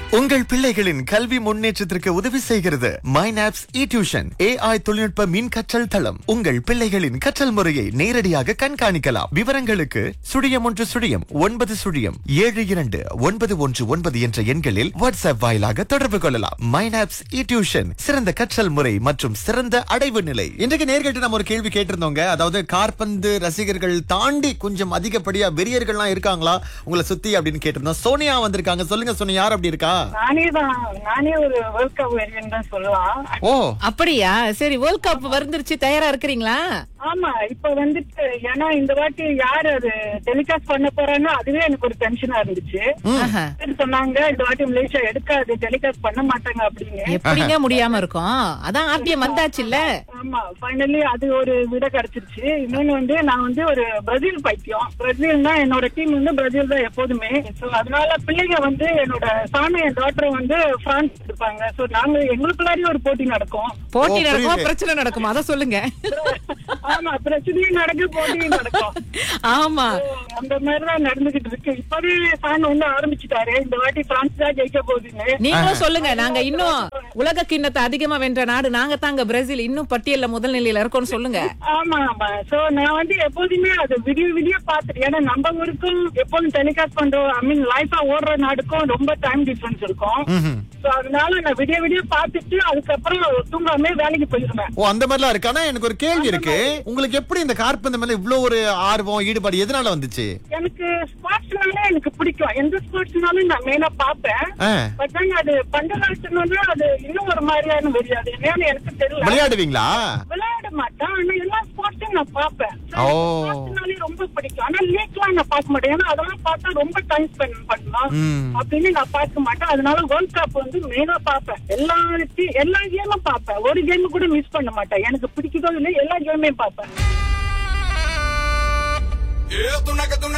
உங்கள் பிள்ளைகளின் கல்வி முன்னேற்றத்திற்கு உதவி செய்கிறது மைனாப்ஸ் இ டியூஷன் ஏஐ தொழில்நுட்ப மின் கற்றல் தளம் உங்கள் பிள்ளைகளின் கற்றல் முறையை நேரடியாக கண்காணிக்கலாம் விவரங்களுக்கு சுழியம் ஒன்று சுழியம் ஒன்பது சுழியம் ஏழு இரண்டு ஒன்பது ஒன்று ஒன்பது என்ற எண்களில் வாட்ஸ்அப் வாயிலாக தொடர்பு கொள்ளலாம் மைனாப்ஸ் இ டியூஷன் சிறந்த கற்றல் முறை மற்றும் சிறந்த அடைவு நிலை இன்றைக்கு நேர்கிட்ட நம்ம ஒரு கேள்வி கேட்டிருந்தோங்க அதாவது கார்பந்து ரசிகர்கள் தாண்டி கொஞ்சம் அதிகப்படியா வெறியர்கள்லாம் இருக்காங்களா உங்களை சுத்தி அப்படின்னு கேட்டிருந்தோம் சோனியா வந்திருக்காங்க சொல்லுங்க சோனியா யார் அப்படி இருக்கா நானே தான் நானே ஒரு வேர்ல்ட் கப் வெறியன் தான் சொல்லலாம் ஓ அப்படியா சரி வேர்ல்ட் கப் வந்துருச்சு தயாரா இருக்கிறீங்களா ஆமா இப்ப வந்துட்டு ஏன்னா இந்த வாட்டி யார் அது டெலிகாஸ்ட் பண்ண போறான்னு அதுவே எனக்கு ஒரு டென்ஷனா இருந்துச்சு ஆஹா. சரி சொன்னாங்க இந்த வாட்டி மலேசியா எடுக்காது டெலிகாஸ்ட் பண்ண மாட்டாங்க அப்படின்னு எப்படிங்க முடியாம இருக்கும் அதான் ஆர்டிஎம் வந்தாச்சு இல்ல ஆமா ஃபைனலி அது ஒரு விட கிடைச்சிருச்சு இன்னொன்னு வந்து நான் வந்து ஒரு பிரேசில் பைத்தியம் பிரேசில்னா என்னோட டீம் வந்து பிரேசில் தான் எப்போதுமே சோ அதனால பிள்ளைங்க வந்து என்னோட சாமி என் டாக்டர் வந்து பிரான்ஸ் இருப்பாங்க சோ நாங்க எங்களுக்குள்ளாரையும் ஒரு போட்டி நடக்கும் போட்டி ஓ, நடக்குமா புரியுது. பிரச்சனை நடக்குமா அத சொல்லுங்க ஆமா பிரச்சனையும் நடக்கு போட்டியும் நடக்கும் ஆமா So, அந்த மாதிரிதான் நடந்துகிட்டு இருக்கு இப்பவே ஃபேன் வந்து ஆரம்பிச்சுட்டாரு இந்த வாட்டி பிரான்ஸ் தான் ஜெயிக்க போகுதுன்னு நீங்களும் சொல்லுங்க நாங்க இன்னும் உலக கிண்ணத்தை அதிகமா வென்ற நாடு நாங்க தாங்க பிரேசில் இன்னும் பட்டியல்ல முதல் நிலையில இருக்கோம்னு சொல்லுங்க ஆமா ஆமா சோ நான் வந்து எப்போதுமே அது விடிய விடிய பாத்துட்டு ஏன்னா நம்ம ஊருக்கும் எப்போதும் டெலிகாஸ்ட் பண்றோம் ஐ மீன் லைஃபா ஓடுற நாடுக்கும் ரொம்ப டைம் டிஃபரன்ஸ் இருக்கும் சோ அதனால நான் விடிய விடிய பாத்துட்டு அதுக்கப்புறம் தூங்காமே வேலைக்கு போயிருவேன் ஓ அந்த மாதிரிலாம் இருக்கு ஆனா எனக்கு ஒரு கேள்வி இருக்கு உங்களுக்கு எப்படி இந்த கார்பந்து மேல இவ்ளோ ஒரு ஆர்வம் ஈடுபாடு எதனால வந்துச்சு எனக்கு ஸ்போர்ட்ஸ்னாலே எனக்கு பிடிக்கும் எந்த ஸ்போர்ட்ஸ்னாலும் நான் மெயினா பாப்பேன் ஆ, பட் அது பண்டலாட்டுனா அது இன்னும் ஒரு மாதிரியான வெறியாது என்னன்னு எனக்கு தெரியல விளையாடுவீங்களா விளையாட மாட்டேன் ஆனா எல்லா ஸ்போர்ட்ஸும் நான் பாப்பேன் ஓ. ஸ்போர்ட்ஸ்னாலே ரொம்ப பிடிக்கும் ஆனா லீக்லாம் நான் பார்க்க மாட்டேன் ஏன்னா அதெல்லாம் பார்த்தா ரொம்ப டைம் ஸ்பெண்ட் பண்ணலாம் ம். அப்படின்னு நான் பார்க்க மாட்டேன் அதனால வேர்ல்ட் கப் வந்து மெயினா பார்ப்பேன் எல்லா தி- எல்லா கேமும் பார்ப்பேன் ஒரு கேம் கூட மிஸ் பண்ண மாட்டேன் எனக்கு பிடிக்குதோ இல்லை எல்லா கேமையும் பார்ப்பேன் Eu tô na